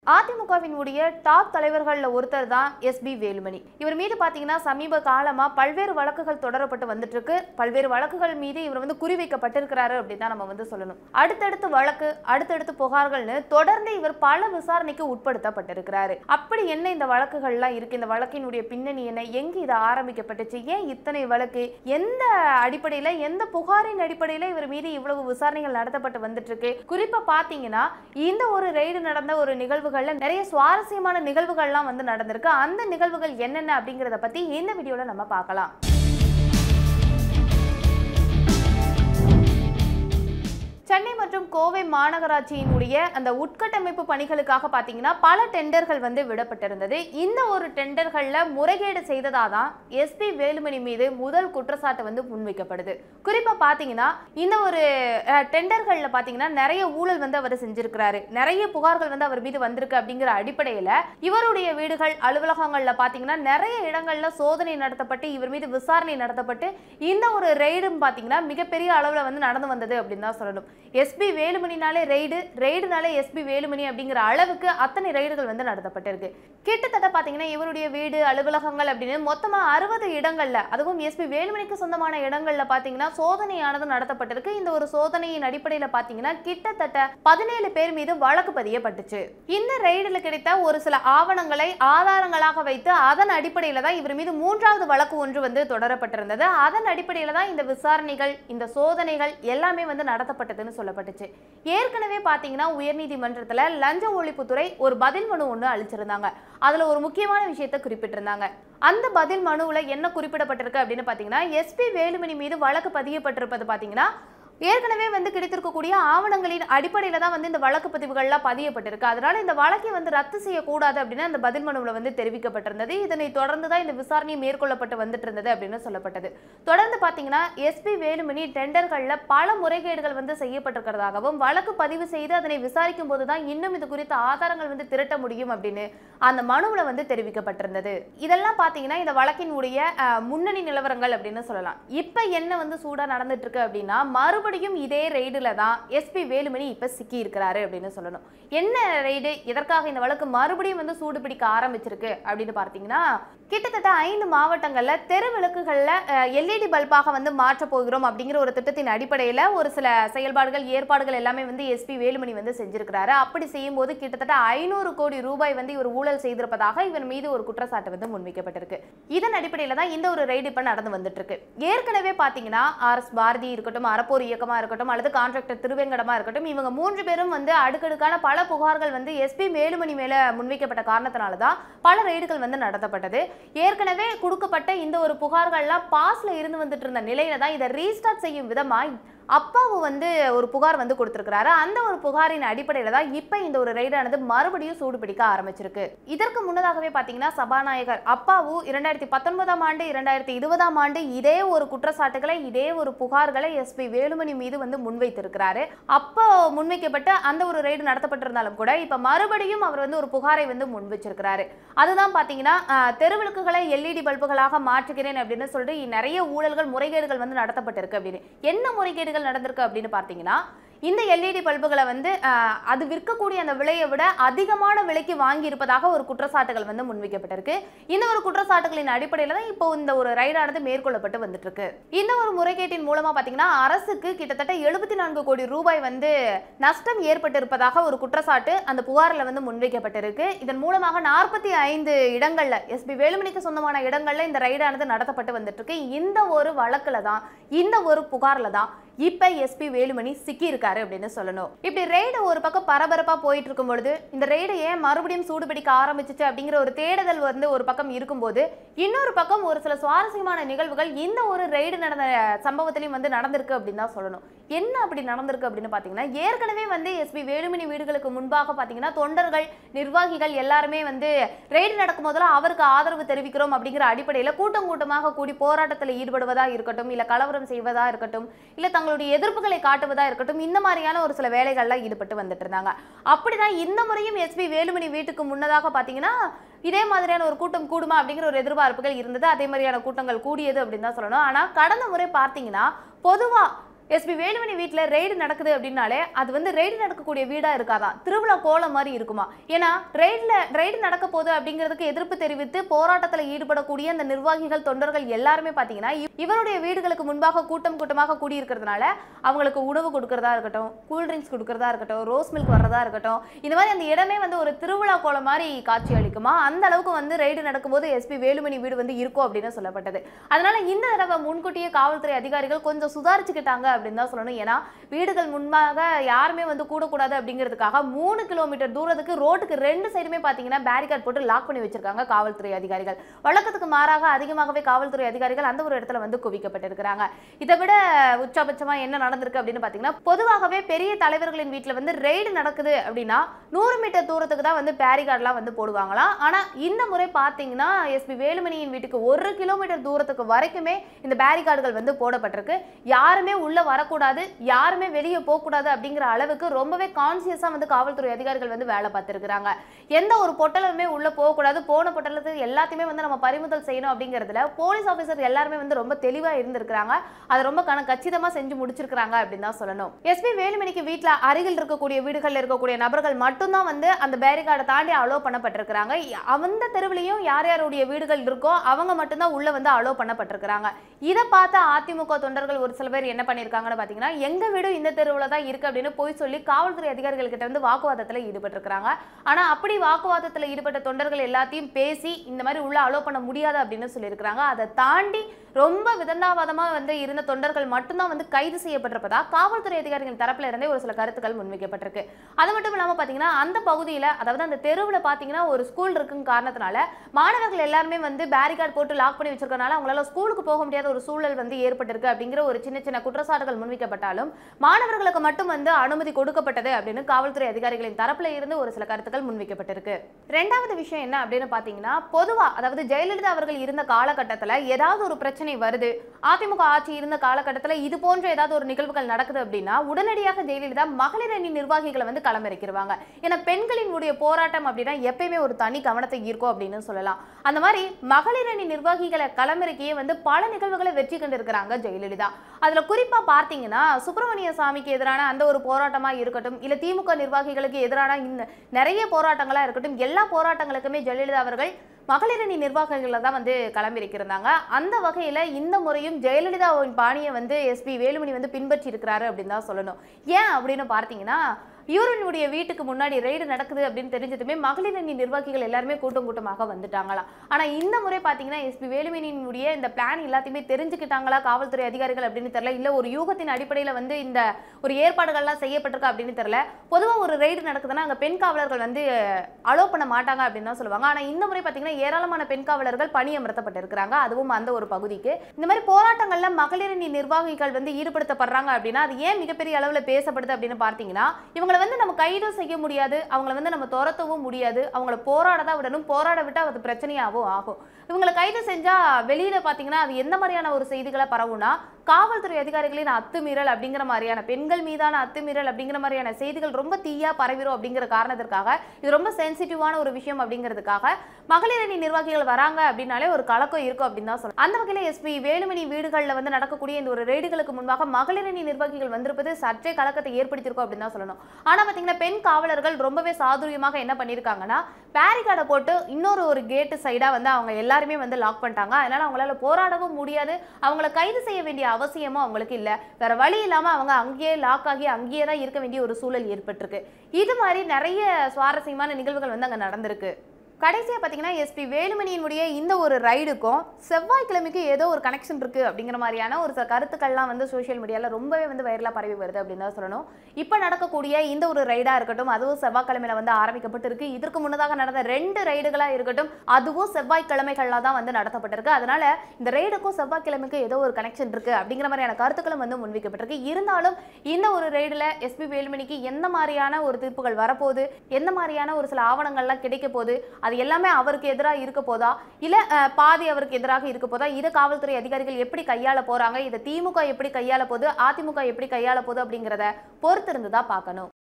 அதிமுகவினுடைய டாப் தலைவர்கள்ல ஒருத்தர் தான் எஸ்பி வேலுமணி இவர் மீது பாத்தீங்கன்னா சமீப காலமா பல்வேறு வழக்குகள் தொடரப்பட்டு வந்துட்டு இருக்கு பல்வேறு வழக்குகள் மீது இவர் வந்து குறிவைக்கப்பட்டிருக்கிறாரு அப்படின்னு தான் நம்ம வந்து சொல்லணும் அடுத்தடுத்து வழக்கு அடுத்தடுத்து புகார்கள்னு தொடர்ந்து இவர் பல விசாரணைக்கு உட்படுத்தப்பட்டிருக்கிறாரு அப்படி என்ன இந்த வழக்குகள்லாம் இருக்கு இந்த வழக்கினுடைய பின்னணி என்ன எங்க இது ஆரம்பிக்கப்பட்டுச்சு ஏன் இத்தனை வழக்கு எந்த அடிப்படையில எந்த புகாரின் அடிப்படையில இவர் மீது இவ்வளவு விசாரணைகள் நடத்தப்பட்டு வந்துட்டு இருக்கு குறிப்பா பாத்தீங்கன்னா இந்த ஒரு ரெய்டு நடந்த ஒரு நிகழ்வுகள்ல நிறைய சுவாரஸ்யமான நிகழ்வுகள்லாம் வந்து நடந்திருக்கு அந்த நிகழ்வுகள் என்னென்ன அப்படிங்கறத பத்தி இந்த வீடியோல நம்ம பார்க்கலாம் சென்னை மற்றும் கோவை மாநகராட்சியினுடைய அந்த உட்கட்டமைப்பு பணிகளுக்காக பார்த்தீங்கன்னா பல டெண்டர்கள் வந்து விடப்பட்டிருந்தது இந்த ஒரு டெண்டர்களில் முறைகேடு செய்ததா தான் எஸ்பி வேலுமணி மீது முதல் குற்றச்சாட்டு வந்து முன்வைக்கப்படுது குறிப்பாக பார்த்தீங்கன்னா இந்த ஒரு டெண்டர்களில் பார்த்தீங்கன்னா நிறைய ஊழல் வந்து அவர் செஞ்சிருக்கிறாரு நிறைய புகார்கள் வந்து அவர் மீது வந்திருக்கு அப்படிங்கிற அடிப்படையில் இவருடைய வீடுகள் அலுவலகங்களில் பார்த்தீங்கன்னா நிறைய இடங்களில் சோதனை நடத்தப்பட்டு இவர் மீது விசாரணை நடத்தப்பட்டு இந்த ஒரு ரெய்டும் பார்த்தீங்கன்னா மிகப்பெரிய அளவில் வந்து நடந்து வந்தது அப்படின்னு தான் சொல்லணும் எஸ்பி வேலுமணினாலே ரெய்டு ரெய்டுனாலே எஸ்பி வேலுமணி அப்படிங்கிற அளவுக்கு அத்தனை ரெய்டுகள் வந்து நடத்தப்பட்டிருக்கு கிட்டத்தட்ட பார்த்தீங்கன்னா இவருடைய வீடு அலுவலகங்கள் அப்படின்னு மொத்தமாக அறுபது இடங்கள்ல அதுவும் எஸ்பி வேலுமணிக்கு சொந்தமான இடங்கள்ல பார்த்தீங்கன்னா சோதனையானது நடத்தப்பட்டிருக்கு இந்த ஒரு சோதனையின் அடிப்படையில் பார்த்தீங்கன்னா கிட்டத்தட்ட பதினேழு பேர் மீது வழக்கு பதியப்பட்டுச்சு இந்த ரெய்டில் கிடைத்த ஒரு சில ஆவணங்களை ஆதாரங்களாக வைத்து அதன் அடிப்படையில் தான் இவர் மீது மூன்றாவது வழக்கு ஒன்று வந்து தொடரப்பட்டிருந்தது அதன் அடிப்படையில் தான் இந்த விசாரணைகள் இந்த சோதனைகள் எல்லாமே வந்து நடத்தப்பட்டதுன்னு சொல்லப்பட்டுச்சு ஏற்கனவே பார்த்தீங்கன்னா உயர்நீதிமன்றத்தில் லஞ்ச ஒழிப்புத்துறை ஒரு பதில் மனு ஒன்று அளிச்சிருந்தாங்க அதில் ஒரு முக்கியமான விஷயத்தை குறிப்பிட்டிருந்தாங்க அந்த பதில் மனுவில் என்ன குறிப்பிடப்பட்டிருக்கு அப்படின்னு பார்த்தீங்கன்னா எஸ்பி வேலுமணி மீது வழக்கு பதியப்பட்டிருப்பது பார்த்தீங்கன்னா ஏற்கனவே வந்து கிடைத்திருக்கக்கூடிய ஆவணங்களின் அடிப்படையில் தான் வந்து இந்த வழக்கு பதிவுகள்லாம் பதியப்பட்டிருக்கு அதனால இந்த வழக்கை வந்து ரத்து செய்யக்கூடாது அப்படின்னு அந்த பதில் மனுவில் வந்து தெரிவிக்கப்பட்டிருந்தது இதனை தொடர்ந்து தான் இந்த விசாரணை மேற்கொள்ளப்பட்டு வந்துட்டு இருந்தது அப்படின்னு சொல்லப்பட்டது தொடர்ந்து பார்த்தீங்கன்னா எஸ்பி வேலுமணி டெண்டர்களில் பல முறைகேடுகள் வந்து செய்யப்பட்டிருக்கிறதாகவும் வழக்கு பதிவு செய்து அதனை விசாரிக்கும் போது தான் இன்னும் இது குறித்த ஆதாரங்கள் வந்து திரட்ட முடியும் அப்படின்னு அந்த மனுவில் வந்து தெரிவிக்கப்பட்டிருந்தது இதெல்லாம் பார்த்தீங்கன்னா இந்த வழக்கினுடைய அஹ், முன்னணி நிலவரங்கள் அப்படின்னு சொல்லலாம் இப்போ என்ன வந்து சூடாக நடந்துட்டு இருக்கு அப்படின்னா மறுபடியும் இதே ரெய்டில் தான் எஸ்பி வேலுமணி இப்போ சிக்கி இருக்கிறாரு அப்படின்னு சொல்லணும் என்ன ரெய்டு எதற்காக இந்த வழக்கு மறுபடியும் வந்து சூடு பிடிக்க ஆரம்பிச்சிருக்கு அப்படின்னு பார்த்தீங்கன்னா கிட்டத்தட்ட ஐந்து மாவட்டங்களில் தெரு விளக்குகளில் எல்இடி பல்பாக வந்து மாற்றப் போகிறோம் அப்படிங்கிற ஒரு திட்டத்தின் அடிப்படையில் ஒரு சில செயல்பாடுகள் ஏற்பாடுகள் எல்லாமே வந்து எஸ்பி வேலுமணி வந்து செஞ்சிருக்கிறாரு அப்படி செய்யும்போது கிட்டத்தட்ட ஐநூறு கோடி ரூபாய் வந்து இவர் ஊழல் செய்திருப்பதாக இவர் மீது ஒரு குற்றச்சாட்டு வந்து முன்வைக்கப்பட்டிருக்கு இதன் அடிப்படையில் தான் இந்த ஒரு ரெய்டு இப்போ நடந்து வந்துட்டு இருக்கு ஏற்கனவே பார்த்தீங்கன்னா ஆர் எஸ் பாரதி இருக்கட்டும் அறப்போர் இயக்கமாக இருக்கட்டும் அல்லது கான்ட்ராக்டர் திருவேங்கடமா இருக்கட்டும் இவங்க மூன்று பேரும் வந்து அடுக்கடுக்கான பல புகார்கள் வந்து எஸ்பி வேலுமணி மேல முன்வைக்கப்பட்ட காரணத்தினால தான் பல ரெய்டுகள் வந்து நடத்தப்பட்டது ஏற்கனவே கொடுக்கப்பட்ட இந்த ஒரு புகார்கள்லாம் பாஸ்ல இருந்து வந்துட்டு இருந்த நிலையில தான் இதை ரீஸ்டார்ட் செய்யும் விதமா அப்பாவு வந்து ஒரு புகார் வந்து கொடுத்திருக்கிறாரு அந்த ஒரு புகாரின் அடிப்படையில் தான் இப்போ இந்த ஒரு ரெய்டானது மறுபடியும் சூடு பிடிக்க ஆரம்பிச்சிருக்கு இதற்கு முன்னதாகவே பார்த்தீங்கன்னா சபாநாயகர் அப்பாவு இரண்டாயிரத்தி பத்தொன்பதாம் ஆண்டு இரண்டாயிரத்தி இருபதாம் ஆண்டு இதே ஒரு குற்றச்சாட்டுகளை இதே ஒரு புகார்களை எஸ்பி வேலுமணி மீது வந்து முன்வைத்திருக்கிறாரு அப்போ முன்வைக்கப்பட்ட அந்த ஒரு ரெய்டு நடத்தப்பட்டிருந்தாலும் கூட இப்போ மறுபடியும் அவர் வந்து ஒரு புகாரை வந்து முன் வச்சிருக்கிறாரு அதுதான் பார்த்தீங்கன்னா அஹ், தெருவிளக்குகளை எல்இடி பல்புகளாக மாற்றுகிறேன் அப்படின்னு சொல்லிட்டு நிறைய ஊழல்கள் முறைகேடுகள் வந்து நடத்தப்பட்டிருக்கு அப்படின்னு என்ன முறைகேடுகள் நடந்திருக்கு அப்படின்னு பார்த்தீங்கன்னா இந்த எல்இடி பல்புகளை வந்து அஹ், அது விற்கக்கூடிய அந்த விலையை விட அதிகமான விலைக்கு வாங்கி இருப்பதாக ஒரு குற்றச்சாட்டுகள் வந்து முன்வைக்கப்பட்டிருக்கு இந்த ஒரு குற்றச்சாட்டுகளின் அடிப்படையில் தான் இப்போ இந்த ஒரு ரைடானது மேற்கொள்ளப்பட்டு வந்துட்டு இருக்கு இந்த ஒரு முறைகேட்டின் மூலமா பார்த்தீங்கன்னா அரசுக்கு கிட்டத்தட்ட எழுபத்தி நான்கு கோடி ரூபாய் வந்து நஷ்டம் ஏற்பட்டிருப்பதாக ஒரு குற்றச்சாட்டு அந்த புகாரில் வந்து முன்வைக்கப்பட்டிருக்கு இதன் மூலமாக நாற்பத்தி ஐந்து இடங்கள்ல எஸ்பி வேலுமணிக்கு சொந்தமான இடங்கள்ல இந்த ரைடானது நடத்தப்பட்டு வந்துட்டு இருக்கு இந்த ஒரு வழக்குல தான் இந்த ஒரு புகார்ல தான் இப்ப எஸ்பி வேலுமணி சிக்கி இருக்காரு அப்படின்னு சொல்லணும் இப்படி ரெய்டு ஒரு பக்கம் பரபரப்பா போயிட்டு இருக்கும் பொழுது இந்த ரெய்டு ஏன் மறுபடியும் சூடுபிடிக்க ஆரம்பிச்சிச்சு அப்படிங்கிற ஒரு தேடுதல் வந்து ஒரு பக்கம் இருக்கும்போது இன்னொரு பக்கம் ஒரு சில சுவாரஸ்யமான நிகழ்வுகள் இந்த ஒரு ரெய்டு நடந்த சம்பவத்திலையும் வந்து நடந்திருக்கு அப்படின்னு தான் சொல்லணும் என்ன அப்படி நடந்திருக்கு அப்படின்னு பார்த்தீங்கன்னா ஏற்கனவே வந்து எஸ்பி வேலுமணி வீடுகளுக்கு முன்பாக பார்த்தீங்கன்னா தொண்டர்கள் நிர்வாகிகள் எல்லாருமே வந்து ரெய்டு நடக்கும் போதெல்லாம் அவருக்கு ஆதரவு தெரிவிக்கிறோம் அப்படிங்கிற அடிப்படையில் கூட்டம் கூட்டமாக கூடி போராட்டத்தில் ஈடுபடுவதா இருக்கட்டும் இல்லை கலவரம் செய்வதா இருக்கட்டும் இல்லை தங்களுடைய எதிர்ப்புகளை காட்டுவதா இருக்கட்டும் இந்த மாதிரியான ஒரு சில வேலைகள்லாம் ஈடுபட்டு வந்துட்டு இருந்தாங்க அப்படிதான் இந்த முறையும் எஸ்பி வேலுமணி வீட்டுக்கு முன்னதாக பார்த்தீங்கன்னா இதே மாதிரியான ஒரு கூட்டம் கூடுமா அப்படிங்கிற ஒரு எதிர்பார்ப்புகள் இருந்தது அதே மாதிரியான கூட்டங்கள் கூடியது அப்படின்னு தான் சொல்லணும் ஆனால் கடந்த முறை பார்த்தீங்கன்னா பொதுவாக எஸ்பி வேலுமணி வீட்ல ரெய்டு நடக்குது அப்படின்னாலே அது வந்து ரெய்டு நடக்கக்கூடிய வீடா இருக்காதான் திருவிழா கோலம் மாதிரி இருக்குமா ஏன்னா ரெய்டுல ரெய்டு நடக்க போகுது அப்படிங்கிறதுக்கு எதிர்ப்பு தெரிவித்து போராட்டத்துல ஈடுபடக்கூடிய அந்த நிர்வாகிகள் தொண்டர்கள் எல்லாருமே பாத்தீங்கன்னா இவ- இவருடைய வீடுகளுக்கு முன்பாக கூட்டம் கூட்டமாக கூடி இருக்கிறதுனால அவங்களுக்கு உணவு கொடுக்கறதா இருக்கட்டும் கூல் ட்ரிங்க்ஸ் கொடுக்கறதா இருக்கட்டும் ரோஸ் மில்க் வர்றதா இருக்கட்டும் இந்த மாதிரி அந்த இடமே வந்து ஒரு திருவிழா கோலம் மாதிரி காட்சி அளிக்குமா அந்த அளவுக்கு வந்து ரெய்டு நடக்கும்போது எஸ்பி வேலுமணி வீடு வந்து இருக்கும் அப்படின்னு சொல்லப்பட்டது அதனால இந்த தடவை முன்கூட்டியே காவல்துறை அதிகாரிகள் கொஞ்சம் சுதாரிச்சுக்கிட்டாங்க அப்படின்னு தான் சொல்லணும் ஏன்னா வீடுகள் முன்பாக யாருமே வந்து கூடக்கூடாது அப்படிங்கிறதுக்காக மூணு கிலோமீட்டர் தூரத்துக்கு ரோட்டுக்கு ரெண்டு சைடுமே பார்த்தீங்கன்னா பேரிகார்ட் போட்டு லாக் பண்ணி வச்சிருக்காங்க காவல்துறை அதிகாரிகள் வழக்கத்துக்கு மாறாக அதிகமாகவே காவல்துறை அதிகாரிகள் அந்த ஒரு இடத்துல வந்து குவிக்கப்பட்டிருக்கிறாங்க இதை விட உச்சபட்சமா என்ன நடந்திருக்கு அப்படின்னு பார்த்தீங்கன்னா பொதுவாகவே பெரிய தலைவர்களின் வீட்டில் வந்து ரெய்டு நடக்குது அப்படின்னா நூறு மீட்டர் தூரத்துக்கு தான் வந்து பேரிகார்ட்லாம் வந்து போடுவாங்களாம் ஆனா இந்த முறை பார்த்தீங்கன்னா எஸ்பி வேலுமணியின் வீட்டுக்கு ஒரு கிலோமீட்டர் தூரத்துக்கு வரைக்குமே இந்த பேரிகார்டுகள் வந்து போடப்பட்டிருக்கு யாருமே உள்ள வரக்கூடாது யாருமே வெளியே போகக்கூடாது அப்படிங்கிற அளவுக்கு ரொம்பவே கான்சியஸா வந்து காவல்துறை அதிகாரிகள் வந்து வேலை பார்த்துருக்காங்க எந்த ஒரு பொட்டலுமே உள்ள போகக்கூடாது போன பொட்டலத்துக்கு எல்லாத்தையுமே வந்து நம்ம பறிமுதல் செய்யணும் அப்படிங்கிறதுல போலீஸ் ஆஃபீஸர் எல்லாருமே வந்து ரொம்ப தெளிவா இருந்திருக்கிறாங்க அதை ரொம்ப கண கச்சிதமா செஞ்சு முடிச்சிருக்காங்க அப்படின்னு தான் சொல்லணும் எஸ்பி வேலுமணிக்கு வீட்ல அருகில் இருக்கக்கூடிய வீடுகள்ல இருக்கக்கூடிய நபர்கள் மட்டும்தான் வந்து அந்த பேரிகார்டை தாண்டி அலோ பண்ணப்பட்டிருக்கிறாங்க அந்த தெருவுலையும் யார் யாருடைய வீடுகள் இருக்கோ அவங்க மட்டும்தான் உள்ள வந்து அலோ பண்ணப்பட்டிருக்கிறாங்க இதை பார்த்த அதிமுக தொண்டர்கள் ஒரு சில பேர் என்ன பண்ணியிருக்காங்கன்னு பார்த்தீங்கன்னா எங்க வீடு இந்த தெருவில் தான் இருக்கு அப்படின்னு போய் சொல்லி காவல்துறை அதிகாரிகள் கிட்ட வந்து வாக்குவாதத்தில் ஈடுபட்டிருக்கிறாங்க ஆனா அப்படி வாக்குவாதத்தில் ஈடுபட்ட தொண்டர்கள் எல்லாத்தையும் பேசி இந்த மாதிரி உள்ள அலோ பண்ண முடியாது அப்படின்னு சொல்லியிருக்கிறாங்க அதை தாண்டி ரொம்ப விதண்டாவாதமா வந்து இருந்த தொண்டர்கள் மட்டும்தான் வந்து கைது செய்யப்பட்டிருப்பதா காவல்துறை அதிகாரிகள் தரப்புல இருந்தே ஒரு சில கருத்துக்கள் முன்வைக்கப்பட்டிருக்கு அது மட்டும் இல்லாம பாத்தீங்கன்னா அந்த பகுதியில அதாவது அந்த தெருவுல பாத்தீங்கன்னா ஒரு ஸ்கூல் இருக்குங்க காரணத்தினால மாணவர்கள் எல்லாருமே வந்து பேரிகார்ட் போட்டு லாக் பண்ணி வச்சிருக்கனால அவங்களால ஸ்கூலுக்கு போக முடியாத ஒரு சூழல் வந்து ஏற்பட்டிருக்கு அப்படிங்கிற ஒரு சின்ன சின்ன குற்றச்சாட்டுகள் முன்வைக்கப்பட்டாலும் மாணவர்களுக்கு மட்டும் வந்து அனுமதி கொடுக்கப்பட்டது அப்படின்னு காவல்துறை அதிகாரிகளின் தரப்புல இருந்து ஒரு சில கருத்துக்கள் முன்வைக்கப்பட்டிருக்கு ரெண்டாவது விஷயம் என்ன அப்படின்னு பாத்தீங்கன்னா பொதுவா அதாவது ஜெயலலிதா அவர்கள் இருந்த காலகட்டத்துல ஏதாவது ஒரு பிரச்சனை வருது அதிமுக ஆட்சி இருந்த காலகட்டத்துல இது போன்ற ஏதாவது ஒரு நிகழ்வுகள் நடக்குது அப்படின்னா உடனடியாக ஜெயலலிதா மகளிர் அணி நிர்வாகிகளை வந்து களமிறக்கிடுவாங்க ஏன்னா பெண்களின் உடைய போராட்டம் அப்படின்னா எப்பயுமே ஒரு தனி கவனத்தை ஈர்க்கும் அப்படின்னு சொல்லலாம் அந்த மாதிரி மகளிர் அணி நிர்வாகிகளை களமிறக்கியே வந்து பல நிகழ்வுகளை வெற்றி கண்டிருக்கிறாங்க ஜெயலலிதா அதுல குறிப்பா பார்த்தீங்கன்னா சுப்பிரமணிய சாமிக்கு எதிரான அந்த ஒரு போராட்டமா இருக்கட்டும் இல்ல திமுக நிர்வாகிகளுக்கு எதிரான இந்த நிறைய போராட்டங்களா இருக்கட்டும் எல்லா போராட்டங்களுக்குமே ஜெயலலிதா அவர்கள் மகளிரணி நிர்வாகிகளை தான் வந்து களமிறக்கியிருந்தாங்க அந்த வகையில் இந்த முறையும் ஜெயலலிதாவின் பாணியை வந்து எஸ்பி வேலுமணி வந்து பின்பற்றி இருக்கிறாரு அப்படின்னு தான் சொல்லணும் ஏன் அப்படின்னு பார்த்தீங்கன்னா இவருடைய வீட்டுக்கு முன்னாடி ரெய்டு நடக்குது அப்படின்னு தெரிஞ்சதுமே மகளிர் அணி நிர்வாகிகள் எல்லாருமே கூட்டம் கூட்டமாக வந்துட்டாங்களாம் ஆனா இந்த முறை பாத்தீங்கன்னா எஸ்பி வேலுமணியினுடைய இந்த பிளான் எல்லாத்தையுமே தெரிஞ்சுக்கிட்டாங்களா காவல்துறை அதிகாரிகள் அப்படின்னு தெரியல இல்ல ஒரு யூகத்தின் அடிப்படையில வந்து இந்த ஒரு ஏற்பாடுகள்லாம் செய்யப்பட்டிருக்கா அப்படின்னு தெரியல பொதுவா ஒரு ரெய்டு நடக்குதுன்னா அங்க பெண் காவலர்கள் வந்து அலோ பண்ண மாட்டாங்க அப்படின்னு தான் சொல்லுவாங்க ஆனா இந்த முறை பாத்தீங்கன்னா ஏராளமான பெண் காவலர்கள் பணியமர்த்தப்பட்டிருக்கிறாங்க அதுவும் அந்த ஒரு பகுதிக்கு இந்த மாதிரி போராட்டங்கள்ல மகளிரணி நிர்வாகிகள் வந்து ஈடுபடுத்தப்படுறாங்க அப்படின்னா அது ஏன் மிகப்பெரிய அளவுல பேசப்படுது அப்படின்னு பார்த்தீங்கன்னா இவங்களை வந்து நம்ம கைதும் செய்ய முடியாது அவங்கள வந்து நம்ம துரத்தவும் முடியாது அவங்கள போராட தான் விடணும் போராட விட்டா அது பிரச்சனையாகவும் ஆகும் இவங்களை கைது செஞ்சா வெளியில பாத்தீங்கன்னா அது எந்த மாதிரியான ஒரு செய்திகளை பரவும்னா காவல்துறை அதிகாரிகளின் அத்துமீறல் அப்படிங்கிற மாதிரியான பெண்கள் மீதான அத்துமீறல் அப்படிங்கிற மாதிரியான செய்திகள் ரொம்ப தீயா பரவிரும் அப்படிங்கிற காரணத்திற்காக இது ரொம்ப சென்சிட்டிவான ஒரு விஷயம் அப்படிங்கிறதுக்காக மகளிர் அணி நிர்வாகிகள் வராங்க அப்படின்னாலே ஒரு கலக்கம் இருக்கும் அப்படின்னு தான் சொல்லலாம் அந்த வகையில் எஸ்பி வேலுமணி வீடுகளில் வந்து நடக்கக்கூடிய இந்த ஒரு ரெய்டுகளுக்கு முன்பாக மகளிர் அணி நிர்வாகிகள் வந்திருப்பது சற்றே கலக்கத்தை ஏற்படுத்தியிருக்கும் அப்படின்னு தான் சொல்லணும் ஆனா பாத்தீங்கன்னா பெண் காவலர்கள் ரொம்பவே சாதுரியமாக என்ன பண்ணியிருக்காங்கன்னா பேரிகார்டை போட்டு இன்னொரு ஒரு கேட்டு சைடா வந்து அவங்க எல்லாருமே வந்து லாக் பண்ணிட்டாங்க அதனால அவங்களால போராடவும் முடியாது அவங்கள கைது செய்ய வேண்டிய அவசியமும் அவங்களுக்கு இல்ல வேற வழி இல்லாம அவங்க அங்கேயே லாக் ஆகி அங்கேயே தான் இருக்க வேண்டிய ஒரு சூழல் ஏற்பட்டிருக்கு இது மாதிரி நிறைய சுவாரஸ்யமான நிகழ்வுகள் வந்து அங்க நடந்திருக்கு கடைசியாக பார்த்தீங்கன்னா எஸ்பி வேலுமணியினுடைய இந்த ஒரு ரைடுக்கும் செவ்வாய்க்கிழமைக்கு ஏதோ ஒரு கனெக்ஷன் இருக்குது அப்படிங்கிற மாதிரியான ஒரு சில கருத்துக்கள்லாம் வந்து சோஷியல் மீடியாவில் ரொம்பவே வந்து வைரலாக பரவி வருது அப்படின்னு தான் சொல்லணும் இப்போ நடக்கக்கூடிய இந்த ஒரு ரைடாக இருக்கட்டும் அதுவும் செவ்வாய்க்கிழமையில வந்து ஆரம்பிக்கப்பட்டிருக்கு இதற்கு முன்னதாக நடந்த ரெண்டு ரைடுகளாக இருக்கட்டும் அதுவும் செவ்வாய்க்கிழமைகளில் தான் வந்து நடத்தப்பட்டிருக்கு அதனால இந்த ரைடுக்கும் செவ்வாய்க்கிழமைக்கும் ஏதோ ஒரு கனெக்ஷன் இருக்குது அப்படிங்கிற மாதிரியான கருத்துக்களும் வந்து முன்வைக்கப்பட்டிருக்கு இருந்தாலும் இந்த ஒரு ரைடில் எஸ்பி வேலுமணிக்கு எந்த மாதிரியான ஒரு தீர்ப்புகள் வரப்போகுது எந்த மாதிரியான ஒரு சில ஆவணங்கள்லாம் கிடைக்க போகுது அது எல்லாமே அவருக்கு எதிராக இருக்க போதா இல்ல அஹ், பாதி அவருக்கு எதிராக இருக்க போதா இதை காவல்துறை அதிகாரிகள் எப்படி கையாள போறாங்க இதை திமுக எப்படி கையாள போகுது அதிமுக எப்படி கையாள போகுது அப்படிங்கிறத பொறுத்திருந்து தான் பார்க்கணும்